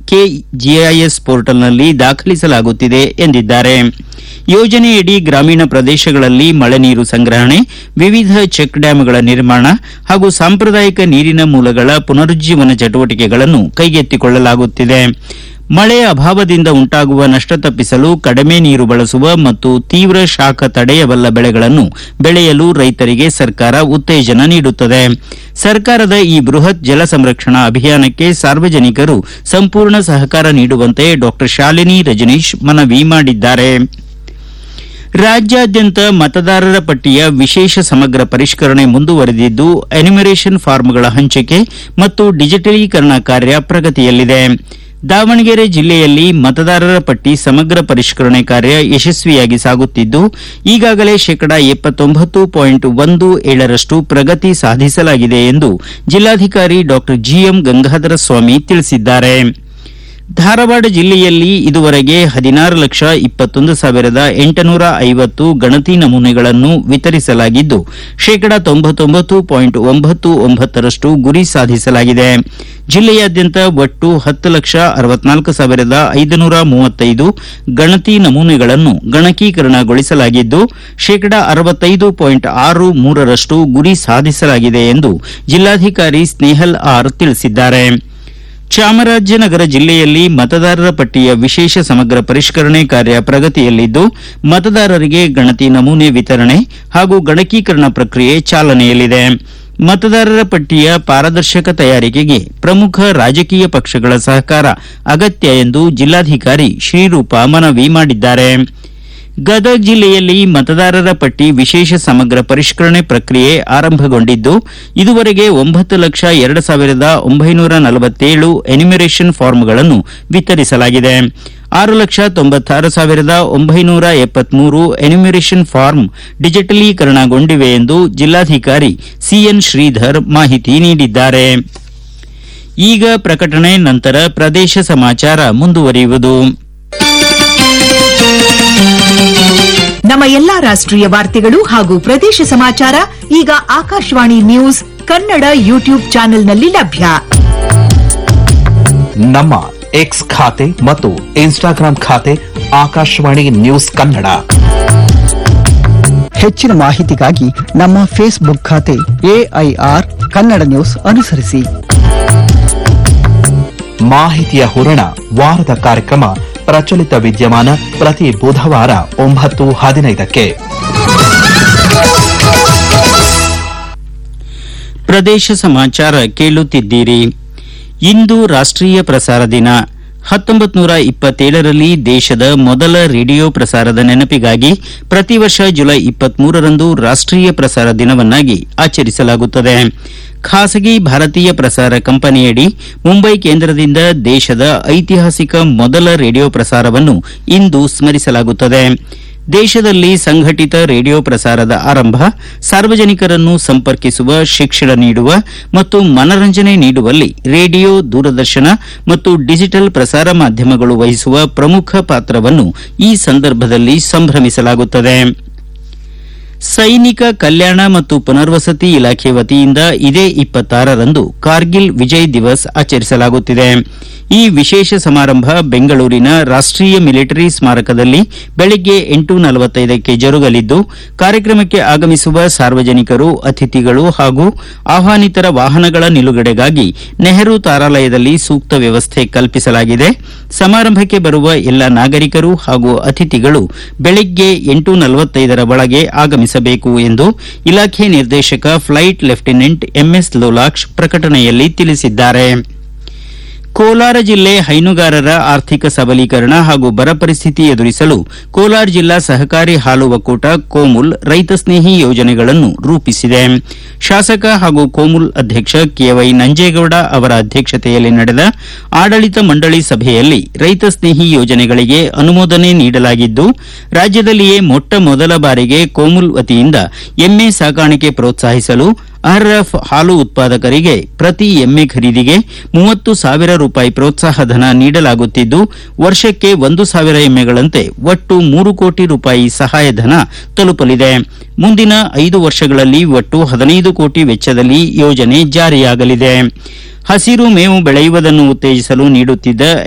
ಕೆಜಿಐಎಸ್ ಪೋರ್ಟಲ್ನಲ್ಲಿ ದಾಖಲಿಸಲಾಗುತ್ತಿದೆ ಎಂದಿದ್ದಾರೆ ಯೋಜನೆಯಡಿ ಗ್ರಾಮೀಣ ಪ್ರದೇಶಗಳಲ್ಲಿ ಮಳೆ ನೀರು ಸಂಗ್ರಹಣೆ ವಿವಿಧ ಚೆಕ್ ಡ್ಯಾಂಗಳ ನಿರ್ಮಾಣ ಹಾಗೂ ಸಾಂಪ್ರದಾಯಿಕ ನೀರಿನ ಮೂಲಗಳ ಪುನರುಜ್ಜೀವನ ಚಟುವಟಿಕೆಗಳನ್ನು ಕೈಗೆತ್ತಿಕೊಳ್ಳಲಾಗುತ್ತಿದೆ ಮಳೆ ಅಭಾವದಿಂದ ಉಂಟಾಗುವ ನಷ್ಟ ತಪ್ಪಿಸಲು ಕಡಿಮೆ ನೀರು ಬಳಸುವ ಮತ್ತು ತೀವ್ರ ಶಾಖ ತಡೆಯಬಲ್ಲ ಬೆಳೆಗಳನ್ನು ಬೆಳೆಯಲು ರೈತರಿಗೆ ಸರ್ಕಾರ ಉತ್ತೇಜನ ನೀಡುತ್ತದೆ ಸರ್ಕಾರದ ಈ ಬೃಹತ್ ಜಲ ಸಂರಕ್ಷಣಾ ಅಭಿಯಾನಕ್ಕೆ ಸಾರ್ವಜನಿಕರು ಸಂಪೂರ್ಣ ಸಹಕಾರ ನೀಡುವಂತೆ ಡಾ ಶಾಲಿನಿ ರಜನೀಶ್ ಮನವಿ ಮಾಡಿದ್ದಾರೆ ರಾಜ್ಯಾದ್ಯಂತ ಮತದಾರರ ಪಟ್ಟಿಯ ವಿಶೇಷ ಸಮಗ್ರ ಪರಿಷ್ಕರಣೆ ಮುಂದುವರೆದಿದ್ದು ಎನ್ಯುಮರೇಷನ್ ಫಾರ್ಮ್ಗಳ ಹಂಚಿಕೆ ಮತ್ತು ಡಿಜಿಟಲೀಕರಣ ಕಾರ್ಯ ಪ್ರಗತಿಯಲ್ಲಿದೆ ದಾವಣಗೆರೆ ಜಿಲ್ಲೆಯಲ್ಲಿ ಮತದಾರರ ಪಟ್ಟಿ ಸಮಗ್ರ ಪರಿಷ್ಕರಣೆ ಕಾರ್ಯ ಯಶಸ್ವಿಯಾಗಿ ಸಾಗುತ್ತಿದ್ದು ಈಗಾಗಲೇ ಶೇಕಡಾ ಎಪ್ಪತ್ತೊಂಬತ್ತು ಪಾಯಿಂಟ್ ಒಂದು ಏಳರಷ್ಟು ಪ್ರಗತಿ ಸಾಧಿಸಲಾಗಿದೆ ಎಂದು ಜಿಲ್ಲಾಧಿಕಾರಿ ಡಾ ಜಿಎಂ ಗಂಗಾಧರ ಸ್ವಾಮಿ ತಿಳಿಸಿದ್ದಾರೆ ಧಾರವಾಡ ಜಿಲ್ಲೆಯಲ್ಲಿ ಇದುವರೆಗೆ ಹದಿನಾರು ಲಕ್ಷ ಇಪ್ಪತ್ತೊಂದು ಸಾವಿರದ ಎಂಟುನೂರ ಐವತ್ತು ಗಣತಿ ನಮೂನೆಗಳನ್ನು ವಿತರಿಸಲಾಗಿದ್ದು ಶೇಕಡಾ ತೊಂಬತ್ತೊಂಬತ್ತು ಪಾಯಿಂಟ್ ಒಂಬತ್ತು ಒಂಬತ್ತರಷ್ಟು ಗುರಿ ಸಾಧಿಸಲಾಗಿದೆ ಜಿಲ್ಲೆಯಾದ್ಯಂತ ಒಟ್ಟು ಹತ್ತು ಲಕ್ಷ ಅರವತ್ನಾಲ್ಕು ಸಾವಿರದ ಐದುನೂರ ಮೂವತ್ತೈದು ಗಣತಿ ನಮೂನೆಗಳನ್ನು ಗಣಕೀಕರಣಗೊಳಿಸಲಾಗಿದ್ದು ಶೇಕಡಾ ಅರವತ್ತೈದು ಪಾಯಿಂಟ್ ಆರು ಮೂರರಷ್ಟು ಗುರಿ ಸಾಧಿಸಲಾಗಿದೆ ಎಂದು ಜಿಲ್ಲಾಧಿಕಾರಿ ಸ್ನೇಹಲ್ ಆರ್ ತಿಳಿಸಿದ್ದಾರೆ ಚಾಮರಾಜನಗರ ಜಿಲ್ಲೆಯಲ್ಲಿ ಮತದಾರರ ಪಟ್ಟಿಯ ವಿಶೇಷ ಸಮಗ್ರ ಪರಿಷ್ಕರಣೆ ಕಾರ್ಯ ಪ್ರಗತಿಯಲ್ಲಿದ್ದು ಮತದಾರರಿಗೆ ಗಣತಿ ನಮೂನೆ ವಿತರಣೆ ಹಾಗೂ ಗಣಕೀಕರಣ ಪ್ರಕ್ರಿಯೆ ಚಾಲನೆಯಲ್ಲಿದೆ ಮತದಾರರ ಪಟ್ಟಿಯ ಪಾರದರ್ಶಕ ತಯಾರಿಕೆಗೆ ಪ್ರಮುಖ ರಾಜಕೀಯ ಪಕ್ಷಗಳ ಸಹಕಾರ ಅಗತ್ಯ ಎಂದು ಜಿಲ್ಲಾಧಿಕಾರಿ ಶ್ರೀರೂಪ ಮನವಿ ಮಾಡಿದ್ದಾರೆ ಗದಗ ಜಿಲ್ಲೆಯಲ್ಲಿ ಮತದಾರರ ಪಟ್ಟಿ ವಿಶೇಷ ಸಮಗ್ರ ಪರಿಷ್ಕರಣೆ ಪ್ರಕ್ರಿಯೆ ಆರಂಭಗೊಂಡಿದ್ದು ಇದುವರೆಗೆ ಒಂಬತ್ತು ಲಕ್ಷ ಎರಡು ಸಾವಿರದ ಒಂಬೈನೂರ ನಲವತ್ತೇಳು ಎನ್ಯುಮರೇಷನ್ ಫಾರ್ಮ್ಗಳನ್ನು ವಿತರಿಸಲಾಗಿದೆ ಆರು ಲಕ್ಷ ತೊಂಬತ್ತಾರು ಸಾವಿರದ ಒಂಬೈನೂರ ಎಪ್ಪತ್ಮೂರು ಎನ್ಯುಮರೇಷನ್ ಫಾರ್ಮ್ ಡಿಜಿಟಲೀಕರಣಗೊಂಡಿವೆ ಎಂದು ಜಿಲ್ಲಾಧಿಕಾರಿ ಸಿಎನ್ ಶ್ರೀಧರ್ ಮಾಹಿತಿ ನೀಡಿದ್ದಾರೆ ಈಗ ಪ್ರಕಟಣೆ ನಂತರ ಪ್ರದೇಶ ಸಮಾಚಾರ ಮುಂದುವರಿಯುವುದು ನಮ್ಮ ಎಲ್ಲಾ ರಾಷ್ಟ್ರೀಯ ವಾರ್ತೆಗಳು ಹಾಗೂ ಪ್ರದೇಶ ಸಮಾಚಾರ ಈಗ ಆಕಾಶವಾಣಿ ನ್ಯೂಸ್ ಕನ್ನಡ ಯೂಟ್ಯೂಬ್ ಚಾನೆಲ್ನಲ್ಲಿ ಲಭ್ಯ ನಮ್ಮ ಎಕ್ಸ್ ಖಾತೆ ಮತ್ತು ಇನ್ಸ್ಟಾಗ್ರಾಂ ಖಾತೆ ಆಕಾಶವಾಣಿ ನ್ಯೂಸ್ ಕನ್ನಡ ಹೆಚ್ಚಿನ ಮಾಹಿತಿಗಾಗಿ ನಮ್ಮ ಫೇಸ್ಬುಕ್ ಖಾತೆ ಎಐಆರ್ ಕನ್ನಡ ನ್ಯೂಸ್ ಅನುಸರಿಸಿ ಮಾಹಿತಿಯ ಹೂರಣ ವಾರದ ಕಾರ್ಯಕ್ರಮ ಪ್ರಚಲಿತ ವಿದ್ಯಮಾನ ಪ್ರತಿ ಬುಧವಾರ ಒಂಬತ್ತು ಹದಿನೈದಕ್ಕೆ ಪ್ರದೇಶ ಸಮಾಚಾರ ಕೇಳುತ್ತಿದ್ದೀರಿ ಇಂದು ರಾಷ್ಟ್ರೀಯ ಪ್ರಸಾರ ದಿನ ಹತ್ತೊಂಬತ್ತು ನೂರ ಇಪ್ಪತ್ತೇಳರಲ್ಲಿ ದೇಶದ ಮೊದಲ ರೇಡಿಯೋ ಪ್ರಸಾರದ ನೆನಪಿಗಾಗಿ ಪ್ರತಿ ವರ್ಷ ಜುಲೈ ಇಪ್ಪತ್ಮೂರರಂದು ರಾಷ್ಟ್ರೀಯ ಪ್ರಸಾರ ದಿನವನ್ನಾಗಿ ಆಚರಿಸಲಾಗುತ್ತದೆ ಖಾಸಗಿ ಭಾರತೀಯ ಪ್ರಸಾರ ಕಂಪನಿಯಡಿ ಮುಂಬೈ ಕೇಂದ್ರದಿಂದ ದೇಶದ ಐತಿಹಾಸಿಕ ಮೊದಲ ರೇಡಿಯೋ ಪ್ರಸಾರವನ್ನು ಇಂದು ಸ್ಮರಿಸಲಾಗುತ್ತದೆ ದೇಶದಲ್ಲಿ ಸಂಘಟಿತ ರೇಡಿಯೋ ಪ್ರಸಾರದ ಆರಂಭ ಸಾರ್ವಜನಿಕರನ್ನು ಸಂಪರ್ಕಿಸುವ ಶಿಕ್ಷಣ ನೀಡುವ ಮತ್ತು ಮನರಂಜನೆ ನೀಡುವಲ್ಲಿ ರೇಡಿಯೋ ದೂರದರ್ಶನ ಮತ್ತು ಡಿಜಿಟಲ್ ಪ್ರಸಾರ ಮಾಧ್ಯಮಗಳು ವಹಿಸುವ ಪ್ರಮುಖ ಪಾತ್ರವನ್ನು ಈ ಸಂದರ್ಭದಲ್ಲಿ ಸಂಭ್ರಮಿಸಲಾಗುತ್ತದೆ ಸೈನಿಕ ಕಲ್ಯಾಣ ಮತ್ತು ಪುನರ್ವಸತಿ ಇಲಾಖೆ ವತಿಯಿಂದ ಇದೇ ಇಪ್ಪತ್ತಾರರಂದು ಕಾರ್ಗಿಲ್ ವಿಜಯ್ ದಿವಸ್ ಆಚರಿಸಲಾಗುತ್ತಿದೆ ಈ ವಿಶೇಷ ಸಮಾರಂಭ ಬೆಂಗಳೂರಿನ ರಾಷ್ಟ್ರೀಯ ಮಿಲಿಟರಿ ಸ್ಮಾರಕದಲ್ಲಿ ಬೆಳಗ್ಗೆ ಎಂಟು ನಲವತ್ತೈದಕ್ಕೆ ಜರುಗಲಿದ್ದು ಕಾರ್ಯಕ್ರಮಕ್ಕೆ ಆಗಮಿಸುವ ಸಾರ್ವಜನಿಕರು ಅತಿಥಿಗಳು ಹಾಗೂ ಆಹ್ವಾನಿತರ ವಾಹನಗಳ ನಿಲುಗಡೆಗಾಗಿ ನೆಹರು ತಾರಾಲಯದಲ್ಲಿ ಸೂಕ್ತ ವ್ಯವಸ್ಥೆ ಕಲ್ಪಿಸಲಾಗಿದೆ ಸಮಾರಂಭಕ್ಕೆ ಬರುವ ಎಲ್ಲ ನಾಗರಿಕರು ಹಾಗೂ ಅತಿಥಿಗಳು ಬೆಳಗ್ಗೆ ಎಂಟು ನಲವತ್ತೈದರ ಒಳಗೆ ಆಗಮಿಸಬೇಕು ಎಂದು ಇಲಾಖೆ ನಿರ್ದೇಶಕ ಫ್ಲೈಟ್ ಲೆಫ್ಟಿನೆಂಟ್ ಎಂಎಸ್ ಲೋಲಾಕ್ಷ್ ಪ್ರಕಟಣೆಯಲ್ಲಿ ತಿಳಿಸಿದ್ದಾರೆ ಕೋಲಾರ ಜಿಲ್ಲೆ ಹೈನುಗಾರರ ಆರ್ಥಿಕ ಸಬಲೀಕರಣ ಹಾಗೂ ಬರ ಪರಿಸ್ಥಿತಿ ಎದುರಿಸಲು ಕೋಲಾರ ಜಿಲ್ಲಾ ಸಹಕಾರಿ ಹಾಲು ಒಕ್ಕೂಟ ಕೋಮುಲ್ ರೈತ ಸ್ನೇಹಿ ಯೋಜನೆಗಳನ್ನು ರೂಪಿಸಿದೆ ಶಾಸಕ ಹಾಗೂ ಕೋಮುಲ್ ಅಧ್ಯಕ್ಷ ಕೆವೈ ನಂಜೇಗೌಡ ಅವರ ಅಧ್ಯಕ್ಷತೆಯಲ್ಲಿ ನಡೆದ ಆಡಳಿತ ಮಂಡಳಿ ಸಭೆಯಲ್ಲಿ ರೈತ ಸ್ನೇಹಿ ಯೋಜನೆಗಳಿಗೆ ಅನುಮೋದನೆ ನೀಡಲಾಗಿದ್ದು ರಾಜ್ಯದಲ್ಲಿಯೇ ಮೊಟ್ಟ ಮೊದಲ ಬಾರಿಗೆ ಕೋಮುಲ್ ವತಿಯಿಂದ ಎಮ್ಮೆ ಸಾಕಾಣಿಕೆ ಪ್ರೋತ್ಸಾಹಿಸಲು ಅರ್ಹ ಹಾಲು ಉತ್ಪಾದಕರಿಗೆ ಪ್ರತಿ ಎಮ್ಮೆ ಖರೀದಿಗೆ ಮೂವತ್ತು ಸಾವಿರ ರೂಪಾಯಿ ಪ್ರೋತ್ಸಾಹ ಧನ ನೀಡಲಾಗುತ್ತಿದ್ದು ವರ್ಷಕ್ಕೆ ಒಂದು ಸಾವಿರ ಎಮ್ಮೆಗಳಂತೆ ಒಟ್ಟು ಮೂರು ಕೋಟಿ ರೂಪಾಯಿ ಸಹಾಯಧನ ತಲುಪಲಿದೆ ಮುಂದಿನ ಐದು ವರ್ಷಗಳಲ್ಲಿ ಒಟ್ಟು ಹದಿನೈದು ಕೋಟಿ ವೆಚ್ಚದಲ್ಲಿ ಯೋಜನೆ ಜಾರಿಯಾಗಲಿದೆ ಹಸಿರು ಮೇವು ಬೆಳೆಯುವುದನ್ನು ಉತ್ತೇಜಿಸಲು ನೀಡುತ್ತಿದ್ದ